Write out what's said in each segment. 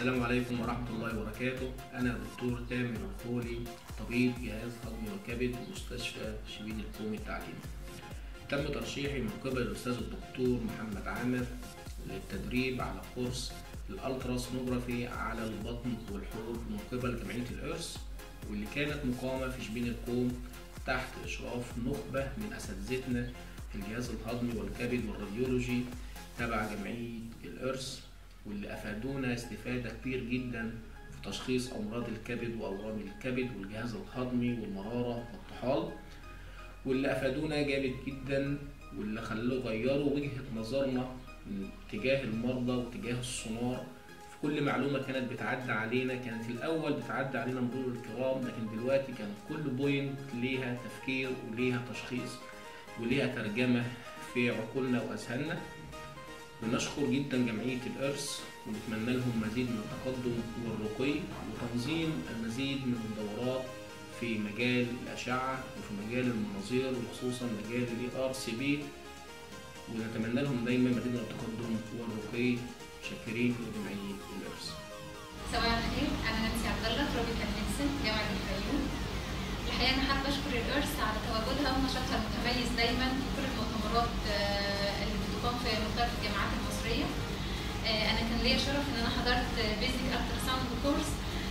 السلام عليكم ورحمة الله وبركاته أنا دكتور تامر الخولي طبيب جهاز هضمي وكبد بمستشفى شبين القومي التعليمي تم ترشيحي من قبل الأستاذ الدكتور محمد عامر للتدريب على كورس الألتراسونوجرافي على البطن والحوض من قبل جمعية الإرث واللي كانت مقامة في شبين القوم تحت إشراف نخبة من أساتذتنا في الجهاز الهضمي والكبد والراديولوجي تبع جمعية الإرث واللي أفادونا استفادة كبير جدا في تشخيص أمراض الكبد وأورام الكبد والجهاز الهضمي والمرارة والطحال واللي أفادونا جامد جدا واللي خلوا غيروا وجهة نظرنا من تجاه المرضى وتجاه السونار في كل معلومة كانت بتعدي علينا كانت الأول بتعدي علينا مرور الكرام لكن دلوقتي كان كل بوينت ليها تفكير وليها تشخيص وليها ترجمة في عقولنا وأذهاننا بنشكر جدا جمعية الإرث ونتمنى لهم مزيد من التقدم والرقي وتنظيم المزيد من الدورات في مجال الأشعة وفي مجال المناظير وخصوصا مجال ال ار سي بي ونتمنى لهم دايما مزيد من التقدم والرقي شاكرين لجمعية الإرث صباح الخير انا نانسي عبد الله تروبيكال ميديسن جامعه الفيوم الحقيقه انا حابه اشكر الارث على تواجدها ونشاطها المتميز دايما في كل المؤتمرات آه، اللي بتقام في مختلف الجامعات المصريه آه، انا كان ليا شرف ان انا حضرت بيزك الترا ساوند كورس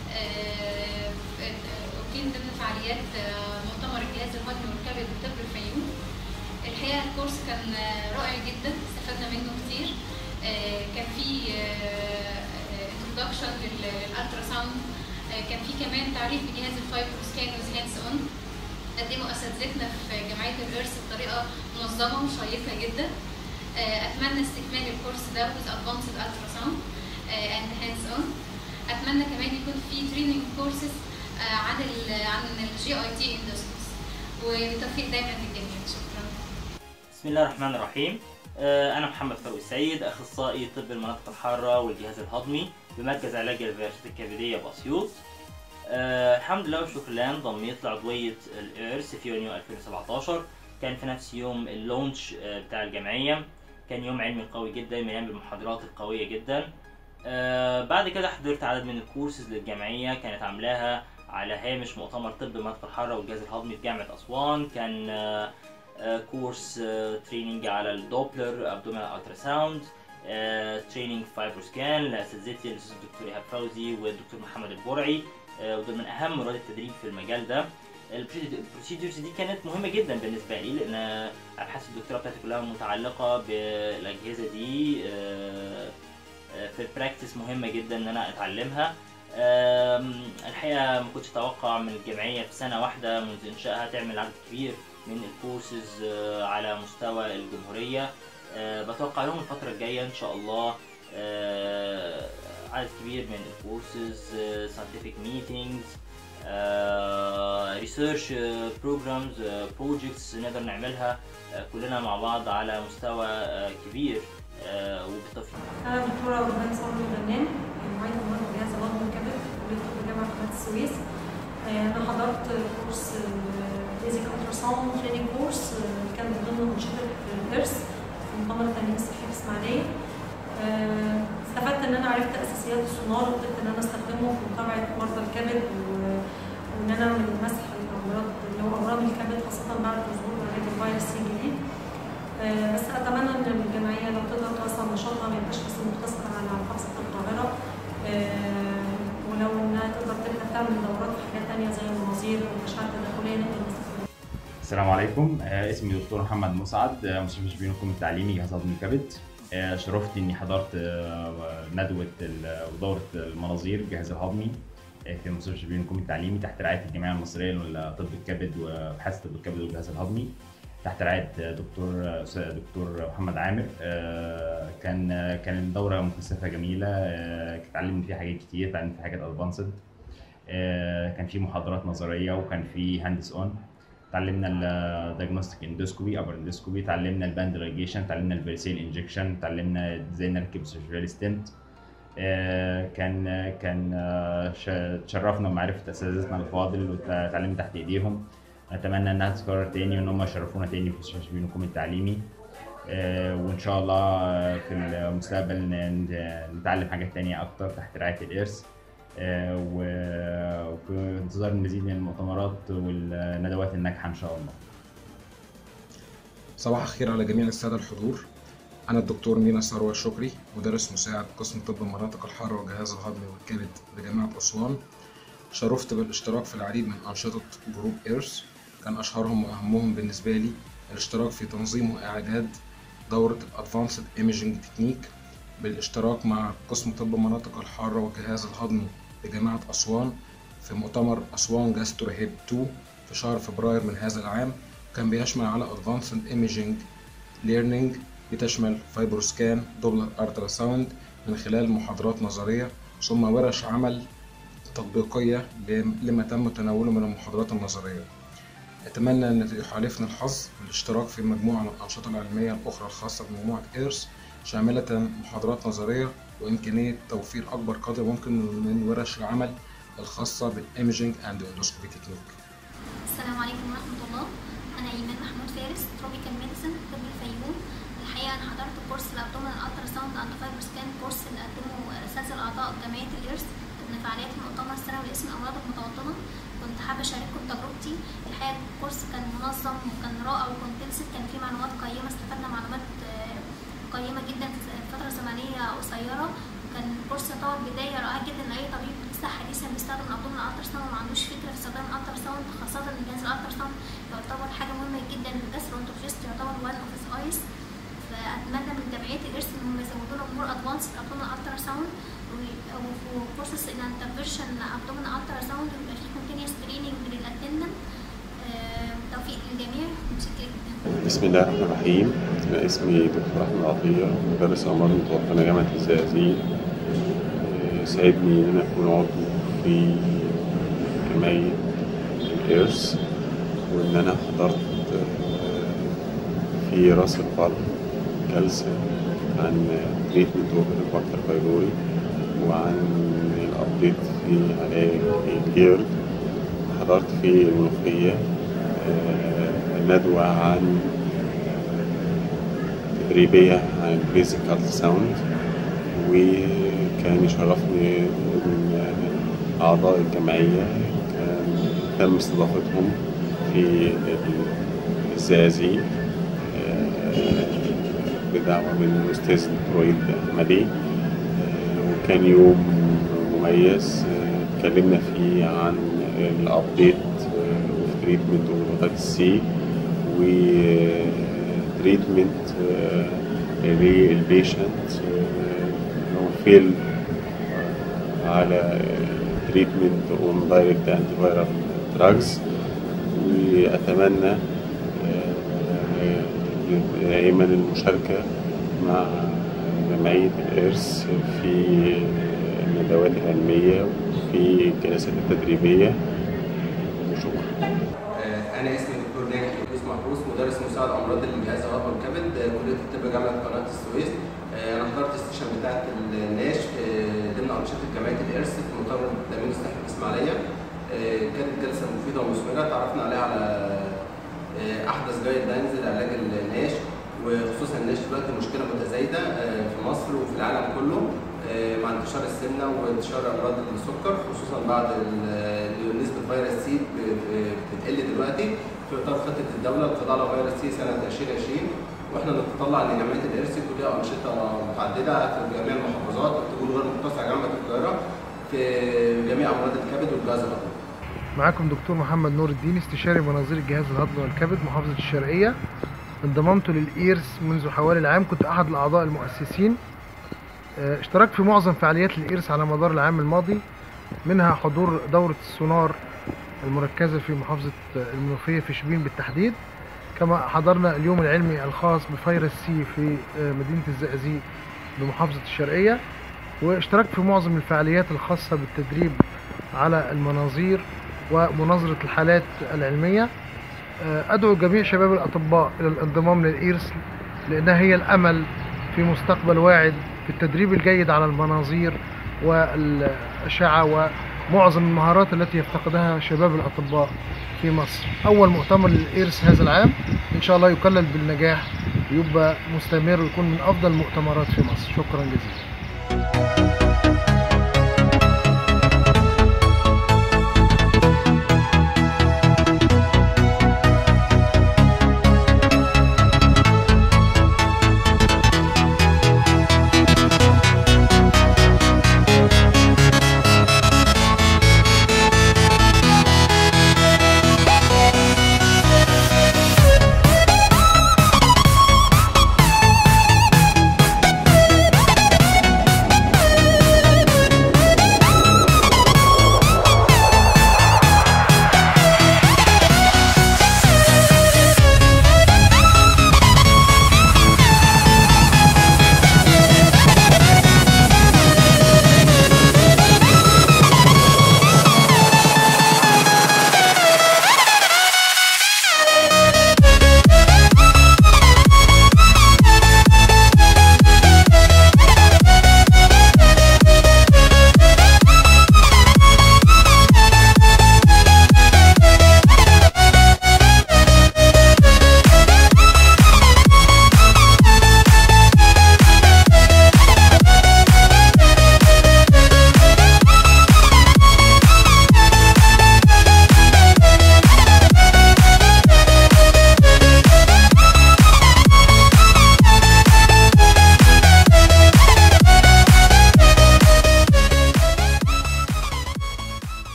اقيم ضمن فعاليات آه، مؤتمر الجهاز الهضمي والكبد بطب الفيوم الحقيقه الكورس كان آه، رائع جدا استفدنا منه كتير آه، كان في انترودكشن للالترا ساوند كان في كمان تعريف بجهاز الفايبروسكان وزهانس اون قدموا اساتذتنا في جمعيه الارث بطريقه منظمه وشيقه جدا آه، اتمنى استكمال الكورس ده with advanced ultrasound آه، and hands on اتمنى كمان يكون في تريننج كورسز عن ال عن الجي اي تي اندستريز وبالتوفيق دايما للجميع شكرا بسم الله الرحمن الرحيم آه، أنا محمد فاروق السيد أخصائي طب المناطق الحارة والجهاز الهضمي بمركز علاج الفيروسات الكبدية بأسيوط آه، الحمد لله والشكر لله انضميت لعضوية الإيرث في يونيو 2017 كان في نفس يوم اللونش آه، بتاع الجمعية كان يوم علمي قوي جدا مليان بالمحاضرات القوية جدا آه، بعد كده حضرت عدد من الكورسز للجمعية كانت عاملاها على هامش مؤتمر طب المناطق الحارة والجهاز الهضمي في جامعة أسوان كان آه، آه، كورس آه، تريننج على الدوبلر ابدومينال الترا ساوند آه، تريننج فايبروسكان لاساتذتي الاستاذ الدكتور ايهاب فوزي والدكتور محمد البرعي آه، ودول من اهم رواد التدريب في المجال ده البروسيدورز دي كانت مهمه جدا بالنسبه لي لان ابحاث الدكتوراه بتاعتي كلها متعلقه بالاجهزه دي آه، آه، في براكتس مهمه جدا ان انا اتعلمها آم، الحقيقه ما كنتش اتوقع من الجمعيه في سنه واحده منذ انشائها تعمل عدد كبير من الكورسز آه، على مستوى الجمهوريه آه، بتوقع لهم الفتره الجايه ان شاء الله آه، عدد كبير من الكورسز scientific meetings ريسيرش بروجرامز بروجكتس نقدر نعملها آه، كلنا مع بعض على مستوى آه، كبير آه، وبالتوفيق أنا دكتورة رومان صبري الفنان معيد أمراض الجهاز الهضمي والكبد كلية طب جامعة قناة السويس آه، أنا حضرت كورس بيزك ألتراساوند تريننج كورس آه، كان من ضمن أنشطة الإرث في مؤتمر التأمين الصحي في إسماعيلية آه، استفدت إن أنا عرفت أساسيات السونار وقدرت إن أنا أستخدمه في متابعة مرضى الكبد و- وإن أنا أعمل مسح الأمراض اللي هو أورام الكبد خاصة بعد ظهور علاج الفيروس سي الجديد آه، بس اتمنى ان الجمعيه لو تقدر توسع نشاطها ما يبقاش بس مقتصر على محافظه القاهره آه، ولو انها تقدر تبدا تعمل دورات في حاجات تانية زي المناظير والاشعه التداخليه نقدر نستفيد السلام عليكم آه، اسمي دكتور محمد مسعد آه، مستشفى شبين الحكومي التعليمي جهاز هضمي الكبد آه، شرفت اني حضرت آه، ندوه ال- ودوره المناظير الجهاز الهضمي آه، في مستشفى شبين الحكومي التعليمي تحت رعايه الجمعيه المصريه لطب الكبد وابحاث طب الكبد والجهاز الهضمي تحت رعايه دكتور أستاذ دكتور محمد عامر آه، كان كان الدوره مكثفه جميله آه، اتعلمنا فيها حاجات كتير اتعلمنا فيها حاجات ادفانسد كان في محاضرات نظريه وكان في هاندس اون اتعلمنا الدايجنوستيك اندوسكوبي ابر اندوسكوبي اتعلمنا الباند ريجيشن اتعلمنا الفيرسيل انجكشن اتعلمنا ازاي نركب سيرجيكال ستنت كان كان آه، ش- تشرفنا بمعرفه اساتذتنا الفاضل وتعلمنا تحت ايديهم اتمنى انها تتكرر تاني وان هم يشرفونا تاني في مستشفى شبين الحكومي التعليمي آه، وان شاء الله في المستقبل ن- نتعلم حاجات تانية اكتر تحت رعاية الارث آه، و- وفي انتظار المزيد من المؤتمرات والندوات الناجحة ان شاء الله صباح الخير على جميع السادة الحضور أنا الدكتور مينا ثروة شكري مدرس مساعد قسم طب المناطق الحارة والجهاز الهضمي والكبد بجامعة أسوان شرفت بالاشتراك في العديد من أنشطة جروب إيرس كان أشهرهم وأهمهم بالنسبة لي الاشتراك في تنظيم وإعداد دورة الأدفانسد Imaging Technique بالاشتراك مع قسم طب المناطق الحارة والجهاز الهضمي بجامعة أسوان في مؤتمر أسوان جاسترو هيب 2 في شهر فبراير من هذا العام كان بيشمل على Advanced Imaging Learning بتشمل فايبروسكان دوبلر ألترا ساوند من خلال محاضرات نظرية ثم ورش عمل تطبيقية لم- لما تم تناوله من المحاضرات النظرية أتمنى أن يحالفني الحظ بالاشتراك في مجموعة من الأنشطة العلمية الأخرى الخاصة بمجموعة إيرس شاملة محاضرات نظرية وإمكانية توفير أكبر قدر ممكن من ورش العمل الخاصة بالإيميجينج أند إندوسكوبي تكنيك السلام عليكم ورحمة الله أنا إيمان محمود فارس تروبيكال ميديسن طب الفيوم الحقيقة أنا حضرت كورس الأبدومين ألترا ساوند أند فايبر سكان كورس اللي قدمه أساتذة الأعضاء جمعية الإرث من فعاليات المؤتمر السنوي لاسم الأمراض المتوطنة كنت حابة أشارككم بتجربتي الحقيقة الكورس كان منظم وكان رائع وكونتنسيف كان فيه معلومات قيمة استفدنا معلومات آه، قيمة جدا في فترة زمنية قصيرة كان الكورس يعتبر بداية رائعة جدا لأي طبيب لسه حديثا بيستخدم الأبدومين الألترا ساوند وما عندوش فكرة في استخدام الألترا ساوند خاصة إن جهاز الألترا ساوند يعتبر حاجة مهمة جدا للجاسترونتروفيست يعتبر وان اوف هيز ايز فأتمنى من جمعية الإرث إنهم يزودونا مور أدفانس الأبدومين الترا ساوند وفي كورسز إن انترفيرشن أبدومين الترا ساوند ويبقى في كونتينيوس تريننج للأتندنت توفيق للجميع متشكرة جدا بسم الله الرحمن الرحيم أنا اسمي دكتور أحمد عطية مدرس أمراض متوطنة جامعة الزقازيق آه، سعدني إن أنا أكون عضو في جمعية الإرث وإن أنا حضرت آه، في راس البر جلسة عن تريتمنت اوفر بايلوري وعن الأبديت في علاج الجيرد حضرت في المنوفية آه، ندوة عن تدريبية عن البيزك ساوند وكان يشرفني إن أعضاء الجمعية كان تم استضافتهم في الزقازيق آه، بدعوة من الأستاذ رويد أحمدي آه، وكان يوم مميز آه، اتكلمنا فيه عن الأبديت وفي تريتمنت وهيباتيتس سي وتريتمنت للبيشنت لو فيل على تريتمنت اون دايركت انتي فايرال دراجز واتمنى آه، دائما المشاركه مع جمعيه الارث في الندوات العلميه وفي الجلسات التدريبيه وشكرا آه، انا اسمي دكتور ناجح لويس محروس مدرس مساعد امراض الجهاز الهضمي والكبد آه، كليه الطب جامعه قناه السويس آه، انا حضرت السيشن بتاعه الناش آه، ضمن انشطه جمعيه الارث في مؤتمر تامين الصحه الاسماعيليه آه، كانت جلسه مفيده ومثمره تعرفنا عليها على آه، احدث جايد لاينز لعلاج الناش وخصوصا الناش دلوقتي مشكله متزايده آه، في مصر وفي العالم كله آه، مع انتشار السمنه وانتشار امراض السكر خصوصا بعد ال- نسبه فيروس سي ب- ب- بتقل دلوقتي في اطار خطه الدوله القضاء على فيروس سي سنه 2020 واحنا نتطلع ان جمعيه الارث يكون ليها انشطه متعدده في جميع المحافظات وتكون غير مقتصره على جامعه القاهره في جميع امراض الكبد والجهاز الهضمي. معاكم دكتور محمد نور الدين استشاري مناظير الجهاز الهضمي والكبد محافظة الشرقية انضممت للإيرس منذ حوالي العام كنت أحد الأعضاء المؤسسين آه، اشتركت في معظم فعاليات الإيرس على مدار العام الماضي منها حضور دورة السونار المركزة في محافظة آه، المنوفية في شبين بالتحديد كما حضرنا اليوم العلمي الخاص بفيروس سي في آه، مدينة الزقازيق بمحافظة الشرقية واشتركت في معظم الفعاليات الخاصة بالتدريب على المناظير ومناظرة الحالات العلمية آه، أدعو جميع شباب الأطباء إلى الانضمام للإيرس لأنها هي الأمل في مستقبل واعد في التدريب الجيد على المناظير والأشعة ومعظم المهارات التي يفتقدها شباب الأطباء في مصر أول مؤتمر للإيرس هذا العام إن شاء الله يكلل بالنجاح ويبقى مستمر ويكون من افضل المؤتمرات في مصر شكرا جزيلا